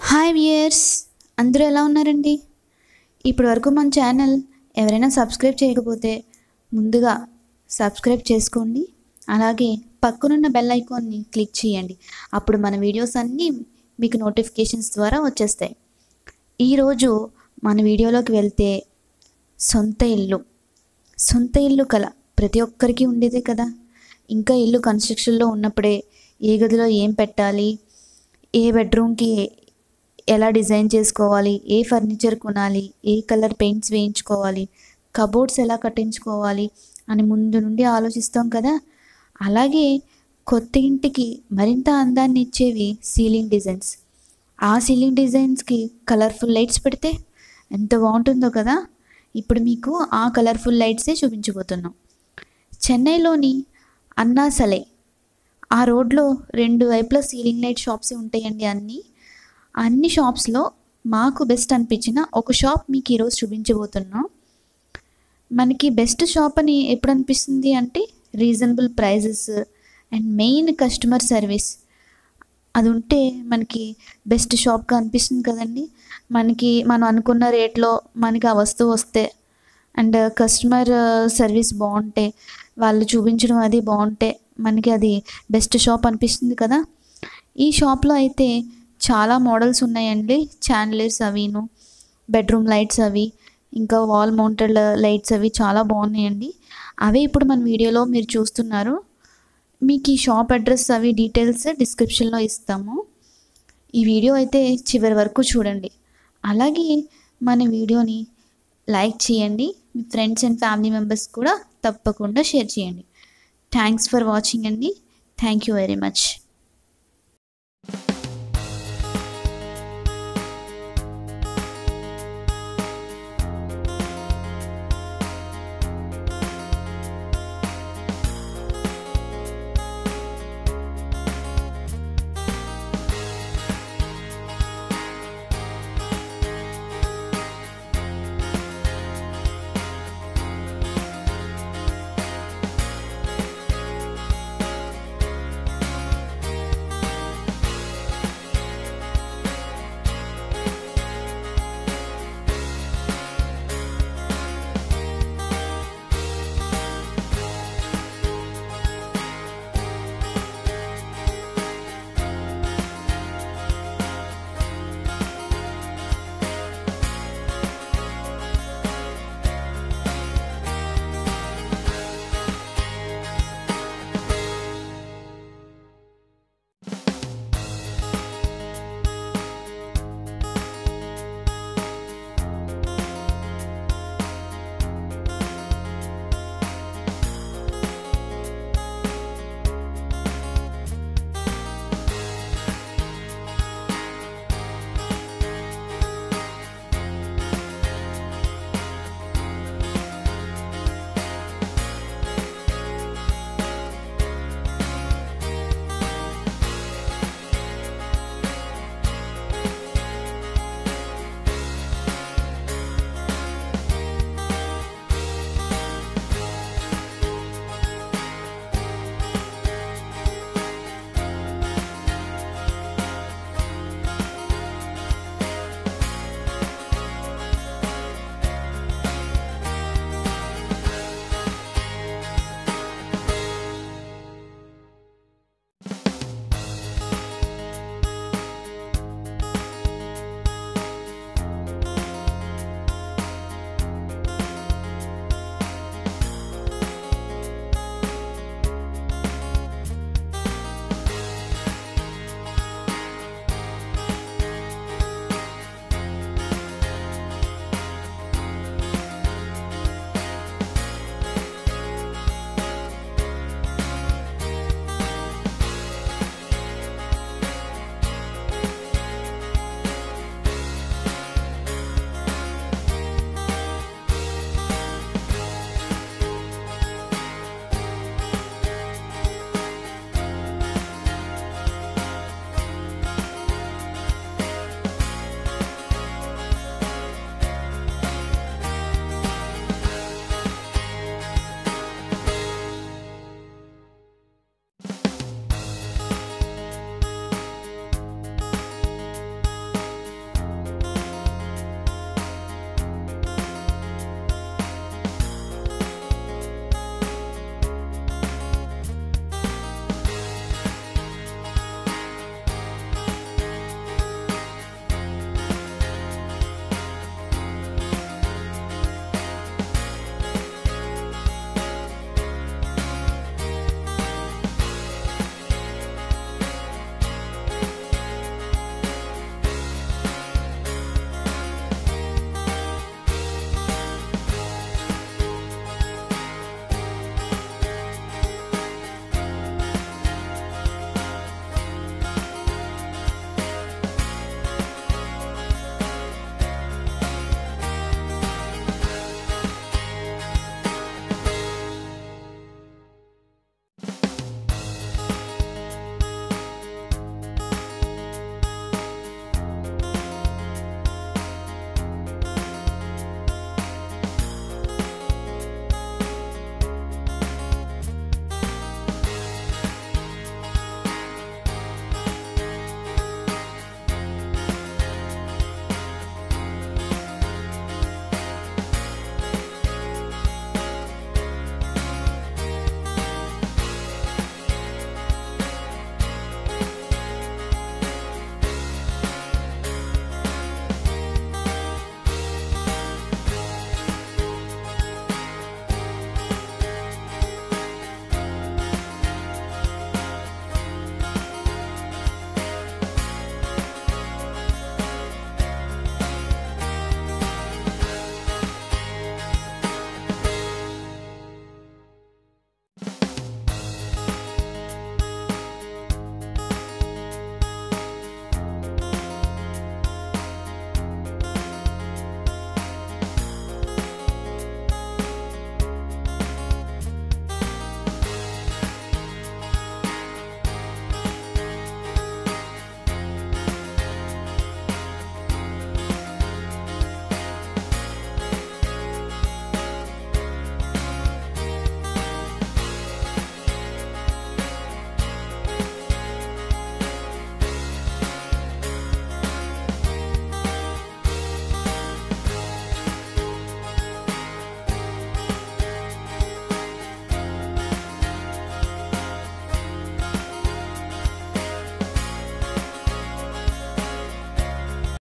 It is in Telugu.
హాయ్ వియర్స్ అందరూ ఎలా ఉన్నారండి ఇప్పటి వరకు మన ఛానల్ ఎవరైనా సబ్స్క్రైబ్ చేయకపోతే ముందుగా సబ్స్క్రైబ్ చేసుకోండి అలాగే పక్కనున్న బెల్ ఐకాన్ని క్లిక్ చేయండి అప్పుడు మన వీడియోస్ అన్నీ మీకు నోటిఫికేషన్స్ ద్వారా వచ్చేస్తాయి ఈరోజు మన వీడియోలోకి వెళ్తే సొంత ఇల్లు సొంత ఇల్లు కల ప్రతి ఒక్కరికి ఉండేదే కదా ఇంకా ఇల్లు కన్స్ట్రక్షన్లో ఉన్నప్పుడే ఏ గదిలో ఏం పెట్టాలి ఏ బెడ్రూమ్కి ఎలా డిజైన్ చేసుకోవాలి ఏ ఫర్నిచర్ కొనాలి ఏ కలర్ పెయింట్స్ వేయించుకోవాలి కబోర్డ్స్ ఎలా కట్టించుకోవాలి అని ముందు నుండి ఆలోచిస్తాం కదా అలాగే కొత్త ఇంటికి మరింత అందాన్ని ఇచ్చేవి సీలింగ్ డిజైన్స్ ఆ సీలింగ్ డిజైన్స్కి కలర్ఫుల్ లైట్స్ పెడితే ఎంత బాగుంటుందో కదా ఇప్పుడు మీకు ఆ కలర్ఫుల్ లైట్సే చూపించబోతున్నాం చెన్నైలోని అన్నా సలే ఆ రోడ్లో రెండు వైపులా సీలింగ్ లైట్ షాప్స్ ఉంటాయండి అన్నీ అన్ని షాప్స్లో మాకు బెస్ట్ అనిపించిన ఒక షాప్ మీకు ఈరోజు చూపించబోతున్నాం మనకి బెస్ట్ షాప్ అని ఎప్పుడు అనిపిస్తుంది అంటే reasonable prices and main customer service అది ఉంటే మనకి బెస్ట్ షాప్గా అనిపిస్తుంది కదండి మనకి మనం అనుకున్న రేట్లో మనకి ఆ వస్తువు వస్తే అండ్ కస్టమర్ సర్వీస్ బాగుంటే వాళ్ళు చూపించడం అది బాగుంటే మనకి అది బెస్ట్ షాప్ అనిపిస్తుంది కదా ఈ షాప్లో అయితే చాలా మోడల్స్ ఉన్నాయండి చాండ్లర్స్ అవిను బెడ్రూమ్ లైట్స్ అవి ఇంకా వాల్ మౌంటెడ్ లైట్స్ అవి చాలా బాగున్నాయండి అవే ఇప్పుడు మన వీడియోలో మీరు చూస్తున్నారు మీకు ఈ షాప్ అడ్రస్ అవి డీటెయిల్స్ డిస్క్రిప్షన్లో ఇస్తాము ఈ వీడియో అయితే చివరి వరకు చూడండి అలాగే మన వీడియోని లైక్ చేయండి మీ ఫ్రెండ్స్ అండ్ ఫ్యామిలీ మెంబర్స్ కూడా తప్పకుండా షేర్ చేయండి థ్యాంక్స్ ఫర్ వాచింగ్ అండి థ్యాంక్ యూ వెరీ మచ్